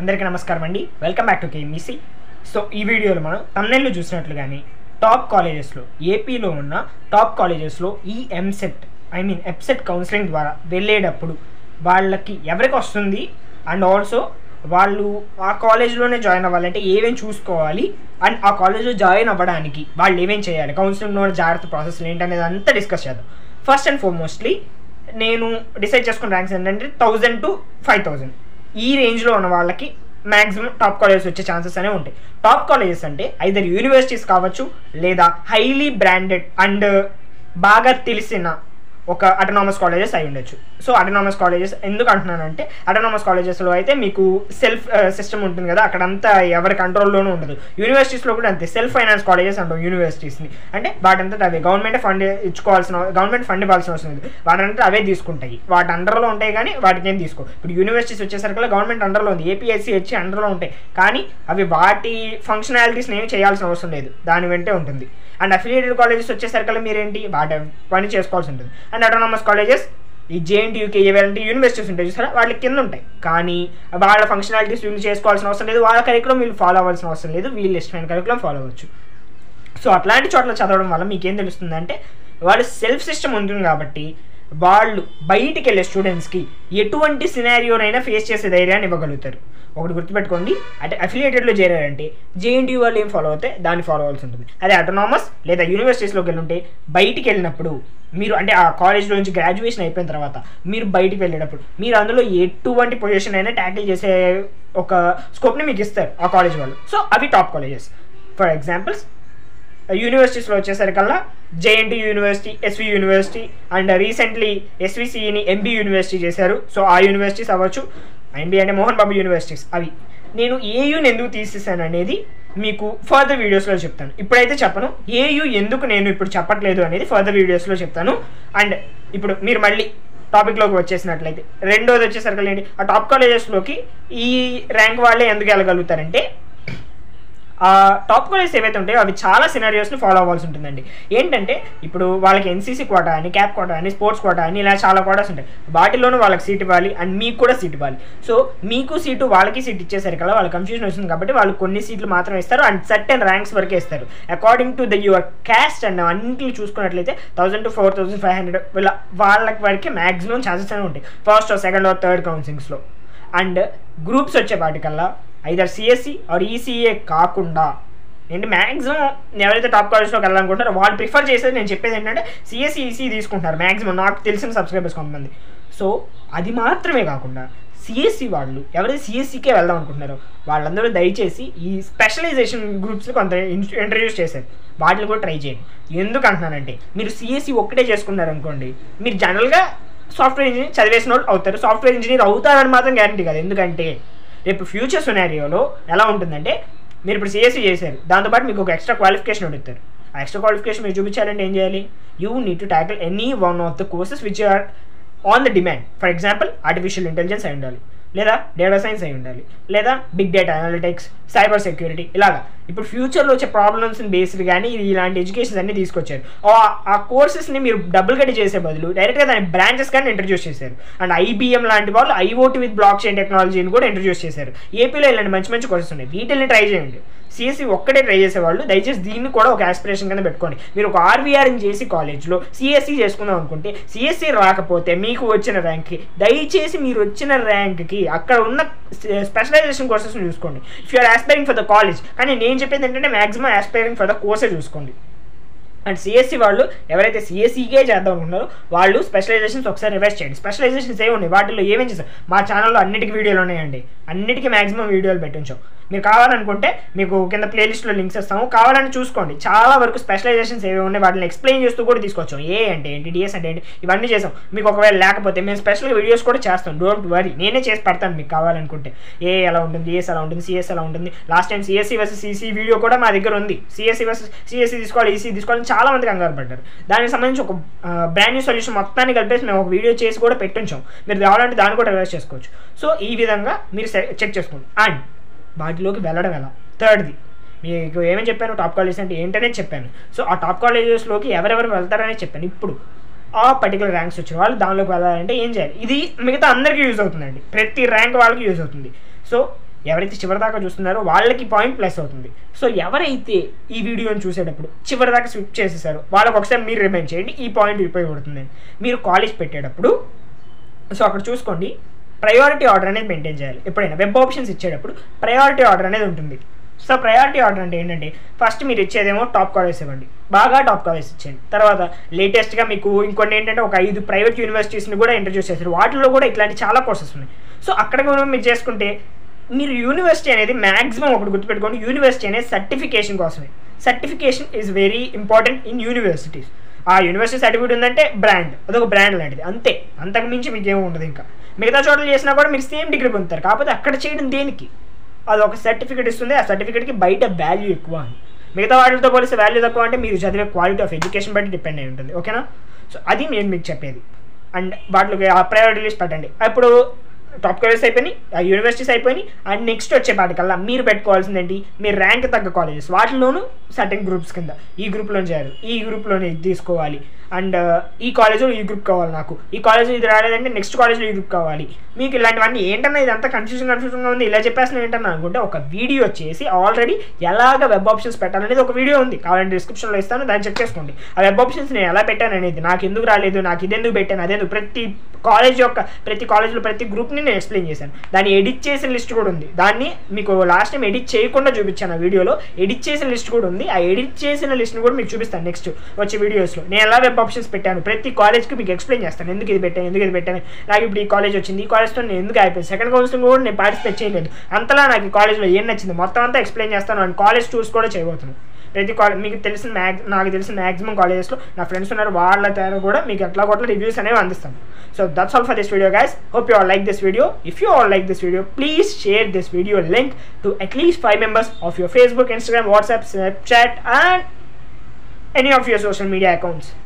అందరికీ నమస్కారం అండి welcome back to KMEC so ఈ వీడియోలో మనం తమ్నెల్లో చూసినట్లుగానే టాప్ కాలేజెస్లో ఏపీలో ఉన్న టాప్ కాలేజెస్లో ఈ EAMCET I mean EAPCET counselling ద్వారా వెళ్ళేటప్పుడు వాళ్ళకి ఎవరికి వస్తుంది అండ్ ఆల్సో వాళ్ళు ఆ కాలేజ్లోనే జాయిన్ అవ్వాలంటే ఏమేమి చూసుకోవాలి అండ్ ఆ కాలేజ్లో జాయిన్ అవ్వడానికి వాళ్ళు ఏమేమి చేయాలి కౌన్సిలింగ్లో ఉన్న జాగ్రత్త ప్రాసెస్ ఏంటి అనేది అంతా డిస్కస్ చేద్దాం ఫస్ట్ అండ్ ఫార్మోస్ట్లీ నేను డిసైడ్ చేసుకున్న ర్యాంక్స్ ఏంటంటే థౌజండ్ టు ఫైవ్ థౌజండ్ ఈ రేంజ్లో ఉన్న వాళ్ళకి మ్యాక్సిమం టాప్ కాలేజెస్ వచ్చే ఛాన్సెస్ అనేవి ఉంటాయి టాప్ కాలేజెస్ అంటే ఐదర్ యూనివర్సిటీస్ కావచ్చు లేదా హైలీ బ్రాండెడ్ అండ్ బాగా తెలిసిన ఒక అటనామస్ కాలేజెస్ అయి ఉండొచ్చు సో అటనామస్ కాలేజెస్ ఎందుకు అంటున్నానంటే అటనామస్ కాలేజెస్లో అయితే మీకు సెల్ఫ్ సిస్టమ్ ఉంటుంది కదా అక్కడంతా ఎవరి కంట్రోల్లోనూ ఉండదు యూనివర్సిటీస్లో కూడా అంతే సెల్ఫ్ ఫైనాన్స్ కాలేజెస్ అంటాం యూనివర్సిటీస్ని అంటే వాటంతా అవే గవర్నమెంట్ ఫండ్ ఇచ్చుకోవాల్సిన గవర్నమెంట్ ఫండ్ ఇవ్వాల్సిన అవసరం లేదు వాటంతా అవే తీసుకుంటాయి వాటి అండర్లో ఉంటాయి కానీ వాటికి ఏం తీసుకో ఇప్పుడు యూనివర్సిటీస్ వచ్చేసరికి గవర్నమెంట్ అండర్లో ఉంది ఏపీఎస్సీ వచ్చి అండర్లో ఉంటాయి కానీ అవి వాటి ఫంక్షనాలిటీస్ని ఏమి చేయాల్సిన అవసరం లేదు దాని వెంటే ఉంటుంది అండ్ అఫిలియేటెడ్ కాలేజెస్ వచ్చేసరికి మీరేంటి వాటి పని చేసుకోవాల్సి ఉంటుంది అండ్ అటోనమస్ కాలేజెస్ ఈ జేఎన్టీయూకి ఏవైనా యూనివర్సిటీస్ ఉంటాయి చూసారా వాళ్ళకి కింద ఉంటాయి కానీ వాళ్ళ ఫంక్షనాలిటీస్ వీళ్ళు చేసుకోవాల్సిన అవసరం లేదు వాళ్ళ కరికులం వీళ్ళు ఫాలో అవ్వాల్సిన అవసరం లేదు వీళ్ళు ఇష్టమైన కరికులం ఫాలో అవ్వచ్చు సో అట్లాంటి చోట్ల చదవడం వల్ల మీకేం తెలుస్తుందంటే వాళ్ళు సెల్ఫ్ సిస్టమ్ ఉంటుంది కాబట్టి వాళ్ళు బయటికి వెళ్ళే స్టూడెంట్స్కి ఎటువంటి సినారియోనైనా ఫేస్ చేసే ధైర్యాన్ని ఇవ్వగలుగుతారు ఒకటి గుర్తుపెట్టుకోండి అంటే అఫిలియేటెడ్లో చేరారంటే జేఎన్టీ వాళ్ళు ఏం ఫాలో అవుతే దాన్ని ఫాలో అవ్వాల్సి ఉంటుంది అదే అటోనామస్ లేదా యూనివర్సిటీస్లోకి వెళ్ళుంటే బయటికి వెళ్ళినప్పుడు మీరు అంటే ఆ కాలేజ్లో నుంచి గ్రాడ్యుయేషన్ అయిపోయిన తర్వాత మీరు బయటికి వెళ్ళేటప్పుడు మీరు అందులో ఎటువంటి పొజిషన్ అయినా ట్యాకిల్ చేసే ఒక స్కోప్ని మీకు ఇస్తారు ఆ కాలేజ్ వాళ్ళు సో అవి టాప్ కాలేజెస్ ఫర్ ఎగ్జాంపుల్స్ యూనివర్సిటీస్లో వచ్చేసరికల్లా JNT university SV university and recently ఎస్విసిని ఎంబీ యూనివర్సిటీ చేశారు సో ఆ యూనివర్సిటీస్ అవ్వచ్చు ఎంబీ అంటే మోహన్ బాబు యూనివర్సిటీస్ అవి నేను ఏయుని ఎందుకు తీసేసాను అనేది మీకు ఫర్దర్ వీడియోస్లో చెప్తాను ఇప్పుడైతే చెప్పను ఏయు ఎందుకు నేను ఇప్పుడు చెప్పట్లేదు అనేది ఫర్దర్ వీడియోస్లో చెప్తాను అండ్ ఇప్పుడు మీరు మళ్ళీ టాపిక్లోకి వచ్చేసినట్లయితే రెండోది వచ్చేసరికి ఏంటి ఆ టాప్ కాలేజెస్లోకి ఈ ర్యాంక్ వాళ్ళే ఎందుకు వెళ్ళగలుగుతారంటే ఆ టాప్ కాలేజెస్ ఏవైతే ఉంటాయో అవి చాలా సినారియోస్ని ఫాలో అవ్వాల్సి ఉంటుందండి ఏంటంటే ఇప్పుడు వాళ్ళకి ఎన్సీసీ కోటా అని క్యాప్ కోటా అని స్పోర్ట్స్ కోటా అని ఇలా చాలా కోటాస్ ఉంటాయి వాటిలోనూ వాళ్ళకి సీట్ ఇవ్వాలి అండ్ మీకు కూడా సీట్ ఇవ్వాలి సో మీకు సీటు వాళ్ళకి సీట్ ఇచ్చేసరికల్లా వాళ్ళకి కన్ఫ్యూజన్ వస్తుంది కాబట్టి వాళ్ళు కొన్ని సీట్లు మాత్రం ఇస్తారు అండ్ సర్టెన్ ర్యాంక్స్ వరకే ఇస్తారు according to the your caste and అన్నింటిని చూసుకున్నట్లయితే thousand two four thousand five hundred ఇలా వాళ్ళకి వరకే మ్యాక్సిమం ఛాన్సెస్ అనేవి ఉంటాయి ఫస్ట్ సెకండ్ ఆర్ థర్డ్ కౌన్సిలింగ్స్లో అండ్ గ్రూప్స్ వచ్చే వాటికల్లా ఐదర్ సిఎస్సి ఆర్ ఈసీఏ కాకుండా ఏంటి మ్యాక్సిమం ఎవరైతే టాప్ కాలేజ్లోకి వెళ్ళాలనుకుంటారో వాళ్ళు ప్రిఫర్ చేసేది నేను చెప్పేది ఏంటంటే సిఎస్సి ఈసీ తీసుకుంటారు మ్యాక్సిమం నాకు తెలిసిన సబ్స్క్రైబర్స్ కొంతమంది సో అది మాత్రమే కాకుండా సిఎస్సి వాళ్ళు ఎవరైతే సిఎస్సికే వెళ్దాం అనుకుంటున్నారో వాళ్ళందరూ దయచేసి ఈ స్పెషలైజేషన్ గ్రూప్స్ కొంత ఇంట్రడ్యూస్ చేశారు వాటిని కూడా ట్రై చేయండి ఎందుకు అంటున్నానంటే మీరు సిఎస్సి ఒక్కటే చేసుకున్నారనుకోండి మీరు జనరల్గా సాఫ్ట్వేర్ ఇంజనీర్ చదివేసిన వాళ్ళు అవుతారు సాఫ్ట్వేర్ ఇంజనీర్ అవుతారని మాత్రం గ్యారంటీ కాదు ఎందుకంటే రేపు ఫ్యూచర్ సినారియోలో ఎలా ఉంటుందంటే మీరు ఇప్పుడు సిఎస్సి చేశారు దాంతోపాటు మీకు ఒక ఎక్స్ట్రా క్వాలిఫికేషన్ అడుగుతారు ఆ ఎక్స్ట్రా క్వాలిఫికేషన్ మీరు చూపించాలంటే ఏం చేయాలి you need to tackle any one of the courses which are on the demand for example artificial intelligence అయి ఉండాలి లేదా డేటా సైన్స్ అయి ఉండాలి లేదా big data analytics cyber security ఇలాగా ఇప్పుడు ఫ్యూచర్లో వచ్చే ప్రాబ్లమ్స్ని బేస్డ్ కానీ ఇలాంటి ఎడ్యుకేషన్స్ అన్ని తీసుకొచ్చారు ఆ కోర్సెస్ని మీరు డబుల్ కట్టి చేసే బదులు డైరెక్ట్గా దాని బ్రాంచెస్ కానీ ఇంట్రడ్యూస్ చేశారు అండ్ ఐబీఎం లాంటి వాళ్ళు ఐఓటీ విత్ బ్లాక్ చైన్ టెక్నాలజీని కూడా ఇంట్రడ్యూస్ చేశారు ఏపీలో ఇలాంటి మంచి మంచి కోర్సెస్ ఉన్నాయి వీటిని ట్రై చేయండి సిఎస్సి ఒక్కటే ట్రై చేసేవాళ్ళు దయచేసి దీన్ని కూడా ఒక ఆస్పిరేషన్ కింద పెట్టుకోండి మీరు ఒక ఆర్వీఆర్ని చేసి కాలేజ్లో సిఎస్సి చేసుకుందాం అనుకుంటే సిఎస్సి రాకపోతే మీకు వచ్చిన ర్యాంక్కి దయచేసి మీరు వచ్చిన ర్యాంక్కి అక్కడ ఉన్న స్పెషలైజేషన్ కోర్సెస్ చూసుకోండి if you're aspiring for the college కానీ నేను చెప్పేది ఏంటంటే మాక్సిమం ఆస్పైరింగ్ ఫర్ ద కోర్సే చూసుకోండి అండ్ సిఎస్సి వాళ్ళు ఎవరైతే సిఎస్సికే చేద్దాం అనుకున్నారో వాళ్ళు స్పెషలైజేషన్స్ ఒకసారి రివైజ్ చేయండి స్పెషలైజేషన్స్ ఏ ఉన్నాయి వాటిలో ఏమేం చేస్తారు మా ఛానల్లో అన్నిటికీ వీడియోలు ఉన్నాయండి అన్నిటికీ మాక్సిమం వీడియోలు పెట్టించాం మీరు కావాలనుకుంటే మీకు కింద ప్లేలిస్ట్లో లింక్స్ ఇస్తాము కావాలని చూసుకోండి చాలా వరకు స్పెషలైజేషన్స్ ఏవి ఉన్నాయి వాటిని ఎక్స్ప్లెయిన్ చేస్తూ కూడా తీసుకొచ్చాం ఏ అంటే ఏంటి డిఎస్ అంటే ఏంటి ఇవన్నీ చేసాం మీకు ఒకవేళ లేకపోతే మేము స్పెషల్ వీడియోస్ కూడా చేస్తాం డోంట్ వరీ నేనే చేసి పెడతాను మీకు కావాలనుకుంటే ఏ ఎలా ఉంటుంది డిఎస్ ఎలా ఉంటుంది సిఎస్ ఎలా ఉంటుంది last time CSE versus CC video కూడా మా దగ్గర ఉంది సిఎస్సి వర్సెస్ సిఎస్సి తీసుకోవాలి ఈసీ తీసుకోవాలని చాలా మంది కంగారు పడ్డారు దానికి సంబంధించి ఒక బ్రాండ్ న్యూ సొల్యూషన్ మొత్తాన్ని కలిపేసి మేము ఒక వీడియో చేసి కూడా పెట్టించాం మీరు కావాలంటే దాన్ని కూడా రివర్స్ చేసుకోవచ్చు సో ఈ విధంగా మీరు చెక్ చేసుకోండి అండ్ వాటిలోకి వెళ్ళడం ఎలా థర్డ్ది మీకు ఏమని చెప్పాను టాప్ కాలేజెస్ అంటే ఏంటనే చెప్పాను సో ఆ టాప్ కాలేజెస్లోకి ఎవరెవరు వెళ్తారనే చెప్పాను ఇప్పుడు ఆ పర్టికులర్ ర్యాంక్స్ వచ్చిన వాళ్ళు దానిలోకి వెళ్ళాలంటే ఏం చేయాలి ఇది మిగతా అందరికీ యూజ్ అవుతుందండి ప్రతి ర్యాంక్ వాళ్ళకి యూజ్ అవుతుంది సో ఎవరైతే చివరిదాకా చూస్తున్నారో వాళ్ళకి పాయింట్ ప్లస్ అవుతుంది సో ఎవరైతే ఈ వీడియోని చూసేటప్పుడు చివరిదాకా స్విప్ చేసేసారో వాళ్ళకి ఒకసారి మీరు రిమైండ్ చేయండి ఈ పాయింట్ ఉపయోగపడుతుంది మీరు కాలేజ్ పెట్టేటప్పుడు సో అక్కడ చూసుకోండి ప్రయారిటీ ఆర్డర్ అనేది మెయింటైన్ చేయాలి ఎప్పుడైనా వెబ్ ఆప్షన్స్ ఇచ్చేటప్పుడు ప్రయారిటీ ఆర్డర్ అనేది ఉంటుంది సో ప్రయారిటీ ఆర్డర్ అంటే ఏంటంటే ఫస్ట్ మీరు ఇచ్చేదేమో టాప్ కాలేజ్ ఇవ్వండి బాగా టాప్ కాలేజ్ ఇచ్చేయండి తర్వాత లేటెస్ట్గా మీకు ఇంకొన్ని ఏంటంటే ఒక ఐదు ప్రైవేట్ యూనివర్సిటీస్ని కూడా ఇంట్రడ్యూస్ చేశారు వాటిలో కూడా ఇట్లాంటి చాలా కోర్సెస్ ఉన్నాయి సో అక్కడ కూడా మీరు చేసుకుంటే మీరు యూనివర్సిటీ అనేది మ్యాక్సిమం ఒకటి గుర్తుపెట్టుకోండి యూనివర్సిటీ అనేది సర్టిఫికేషన్ కోసమే certification is very important in universities ఆ యూనివర్సిటీ సర్టిఫికేట్ ఉందంటే బ్రాండ్ అదొక బ్రాండ్ లాంటిది అంతే అంతకు మించి మీకు ఏమి ఉండదు ఇంకా మిగతా చోట్ల చేసినా కూడా మీరు సేమ్ డిగ్రీ పొందుతారు కాకపోతే అక్కడ చేయడం దేనికి అది ఒక సర్టిఫికేట్ ఇస్తుంది ఆ సర్టిఫికేట్కి బయట వాల్యూ ఎక్కువ అని మిగతా వాటితో పోలిస్తే వాల్యూ తక్కువ అంటే మీరు చదివే క్వాలిటీ ఆఫ్ ఎడ్యుకేషన్ బట్టి డిపెండ్ అయి ఉంటుంది ఓకేనా సో అది నేను మీకు చెప్పేది అండ్ వాటికి ఆ ప్రయారిటీ లిస్ట్ పెట్టండి ఇప్పుడు టాప్ కాలేజెస్ అయిపోయినాయి ఆ యూనివర్సిటీస్ అయిపోయినాయి అండ్ నెక్స్ట్ వచ్చే పాటికల్లా మీరు పెట్టుకోవాల్సింది ఏంటి మీ ర్యాంక్ తగ్గ కాలేజెస్ వాటిలోనూ సర్టెన్ గ్రూప్స్ కింద ఈ గ్రూప్లో చేయాలి ఈ గ్రూప్లోనే ఇది తీసుకోవాలి అండ్ ఈ కాలేజ్లో ఈ గ్రూప్ కావాలి నాకు ఈ కాలేజ్లో ఇది రాలేదంటే నెక్స్ట్ కాలేజ్లో ఈ గ్రూప్ కావాలి మీకు ఇలాంటివన్నీ ఏంటన్నా ఇదంతా కన్ఫ్యూజన్ కన్ఫ్యూజన్గా ఉంది ఇలా చెప్పేసిన ఏంటన్నా అనుకుంటే ఒక వీడియో చేసి ఆల్రెడీ ఎలాగ వెబ్ ఆప్షన్స్ పెట్టాలనేది ఒక వీడియో ఉంది కావాలంటే డిస్క్రిప్షన్లో ఇస్తాను దాన్ని చెక్ చేసుకోండి ఆ వెబ్ ఆప్షన్స్ నేను ఎలా పెట్టాను అనేది నాకు ఎందుకు రాలేదు నాకు ఇది ఎందుకు పెట్టాను అదేందుకు ప్రతి కాలేజ్ యొక్క ప్రతి కాలేజ్లో ప్రతి గ్రూప్ని నేను ఎక్స్ప్లెయిన్ చేశాను దాన్ని ఎడిట్ చేసిన లిస్ట్ కూడా ఉంది దాన్ని మీకు లాస్ట్ టైం ఎడిట్ చేయకుండా చూపించాను ఆ వీడియోలో ఎడిట్ చేసిన లిస్ట్ కూడా ఉంది ఆ ఎడిట్ చేసిన లిస్ట్ని కూడా మీకు చూపిస్తాను నెక్స్ట్ వచ్చే వీడియోస్లో నేను ఎలా వెబ్ ఆప్షన్స్ పెట్టాను ప్రతి కాలేజ్కి మీకు ఎక్స్ప్లెయిన్ చేస్తాను ఎందుకు ఇది పెట్టాను ఎందుకు ఇది పెట్టాను నాకు ఇప్పుడు ఈ కాలేజ్ వచ్చింది ఈ కాలేజ్తో నేను ఎందుకు అయిపోయింది సెకండ్ కౌన్సిలింగ్ కూడా నేను పార్టిసిపేట్ చేయలేదు అంతలా నాకు ఈ కాలేజ్లో ఏం నచ్చింది మొత్తం అంతా ఎక్స్ప్లెయిన్ చేస్తాను అండ్ కాలేజ్ టూర్స్ కూడా చేయబోతున్నాను ప్రతి కాలేజ్ మీకు తెలిసిన మ్యాక్ నాకు తెలిసిన మ్యాక్సిమం కాలేజెస్లో నా ఫ్రెండ్స్ ఉన్నారు వాళ్ళ తయారు కూడా మీకు ఎట్లా కొట్ల రివ్యూస్ అనేవి అందిస్తాను so that's all for this video guys hope you all like this video if you all like this video please share this video link to at least five members of your Facebook Instagram WhatsApp Snapchat and any of your social media accounts